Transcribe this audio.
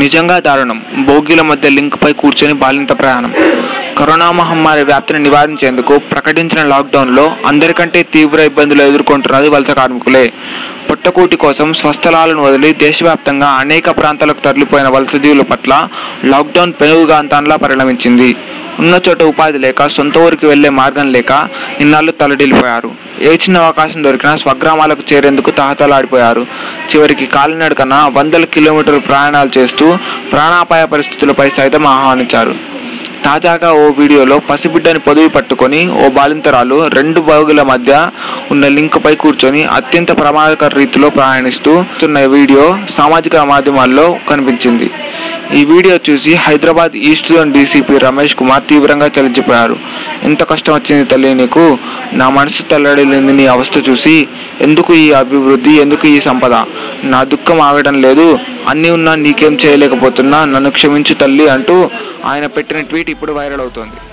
నిజంగా దారుణం బోగీల మధ్య లింక్పై కూర్చొని బాలింత ప్రయాణం కరోనా మహమ్మారి వ్యాప్తిని నివారించేందుకు ప్రకటించిన లాక్డౌన్లో అందరికంటే తీవ్ర ఇబ్బందులు ఎదుర్కొంటున్నది వలస కార్మికులే పుట్టకూటి కోసం స్వస్థలాలను వదిలి దేశవ్యాప్తంగా అనేక ప్రాంతాలకు తరలిపోయిన వలసజీవుల పట్ల లాక్డౌన్ పెనుగుగాంతాన్లా పరిణమించింది ఉన్న చోట ఉపాధి లేక సొంత ఊరికి వెళ్లే మార్గం లేక ఇన్నాళ్ళు తలడిల్లిపోయారు ఏ చిన్న అవకాశం దొరికినా స్వగ్రామాలకు చేరేందుకు తహతలాడిపోయారు చివరికి కాలినడకన వందల కిలోమీటర్లు ప్రయాణాలు చేస్తూ ప్రాణాపాయ పరిస్థితులపై సైతం ఆహ్వానించారు తాజాగా ఓ వీడియోలో పసిబిడ్డని పొదివి పట్టుకొని ఓ బాలింతరాలు రెండు బౌగుల మధ్య ఉన్న లింక్పై కూర్చొని అత్యంత ప్రమాదకర రీతిలో ప్రయాణిస్తూ ఉన్న వీడియో సామాజిక మాధ్యమాల్లో కనిపించింది ఈ వీడియో చూసి Hyderabad east zone DCP Ramesh Kumar తీవ్రంగా చలించిపోయారు ఎంత కష్టం వచ్చింది తల్లి నీకు నా మనసు తల్లడిల్లింది నీ అవస్థ చూసి ఎందుకు ఈ అభివృద్ధి ఎందుకు ఈ సంపద నా దుఃఖం ఆగడం లేదు అన్నీ ఉన్నా నీకేం చేయలేకపోతున్నా నన్ను క్షమించు తల్లి అంటూ ఆయన పెట్టిన ట్వీట్ ఇప్పుడు వైరల్ అవుతోంది